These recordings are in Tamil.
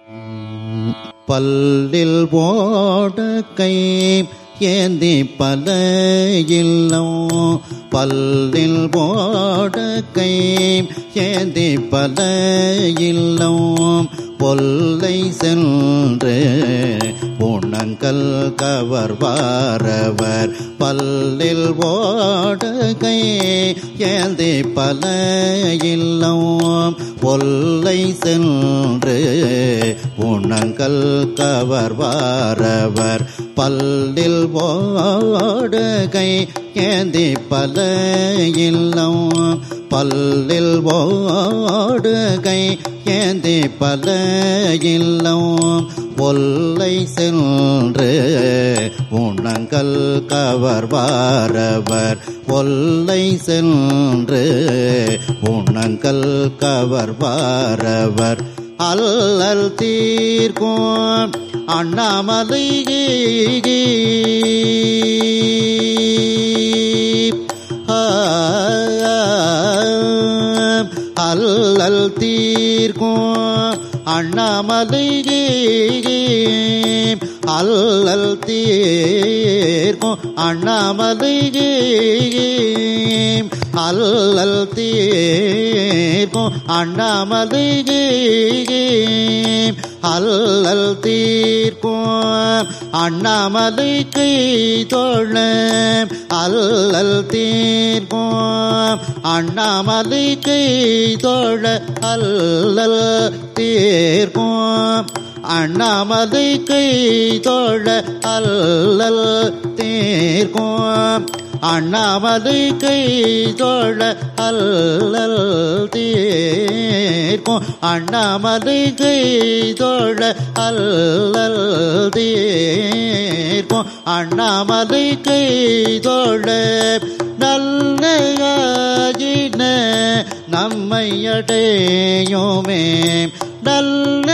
பல்லில் ஓட கை ஏந்தி பல இல்லம் பல்லில் ஓட கை ஏந்தி பல இல்லம் பொல்லை சென்று உணங்கள் கவர்வாரவர் பல்லில் ஓடகை ஏந்தி பல இல்லம் பொல்லை சென்று உணங்கள் கவர்வாரவர் பல்லில் ஓடகை ஏந்தி பல இல்லம் பல்லில் ஓடுகை ஏந்தி பல இல்லம் ஒல்லை சென்று உணங்கள் கவர்வாரவர் ஒல்லை சென்று உணங்கள் கவர்வாரவர் அல்லல் தீர்க்கும் அண்ணாமலை அல்லல் தீர்க்கும் அண்ணாமலை அல்லல் தீர்க்கும் அண்ணாமலை அல்லல் தீர்க்கும் அண்ணாமலை அல்லல் தீர்க்கும் அண்ணாமலை கை தோழ அல்லல் தீர்க்கும் அண்ணாமலை கை தோழ அல்லல் தீர்க்கும் அண்ணாமலை கை தோழ அல்லல் தீர்க்கும் அண்ணாமலை கை தோழ அல்லல் தீர்க்கும் அண்ணாமலை கை தோழ அல்லல் தீர்க்கும் அண்ணாமலை கை தோழ நல்ல நம்மை அடையோமே நல்ல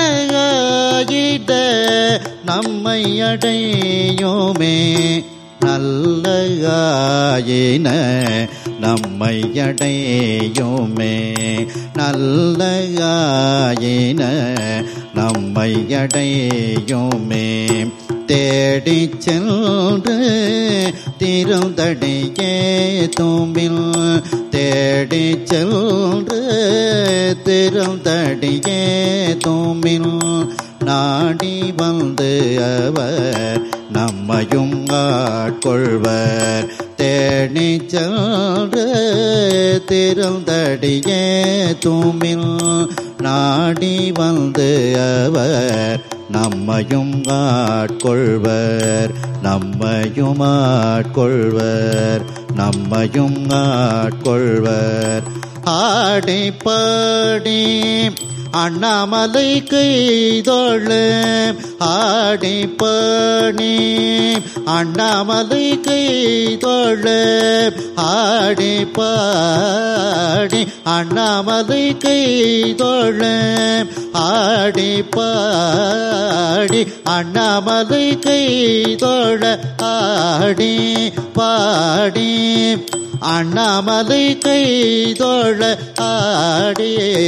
நம்மை அடையோமே நல்ல ஆயின நம்மை அடையுமே நல்ல ஆயின நம்மை அடையுமே தேடி சென்று திருந்தடியே தும்பில் தேடி சென்று திருந்தடியே தும்பில் நாடி வந்து அவர் நம்மையும் ஆட்கொள்வர் தேடி சென்று திருந்தடியே தூமில் நாடி வந்து அவர் நம்மையும் ஆட்கொள்வர் நம்மையும் ஆட்கொள்வர் நம்மையும் ஆட்கொள்வர் ஆடி பாடி அண்ணாமலை கைதொழ ஆடி பணி அண்ணாமலை கைதொழ ஆடி பாடி அண்ணாமலை கைதொழ ஆடி பாடி அண்ணாமலை கைதொழ ஆடி பாடி அண்ணாமலை கை தோழ ஆடி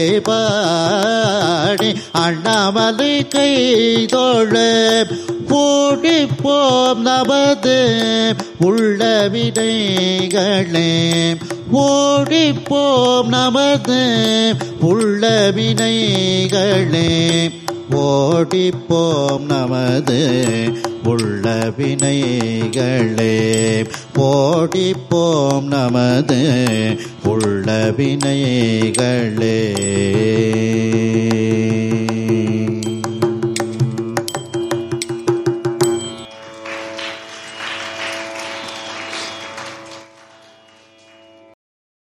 பாடி அண்ணாமலை கை தோழ போடி போம் நமது உள்ள வினைகளே ஓடி போம் நமது உள்ள வினைகளே ஓடிப்போம் நமது உள்ள வினைகளே ஓடிப்போம் நமது உள்ள வினைகளே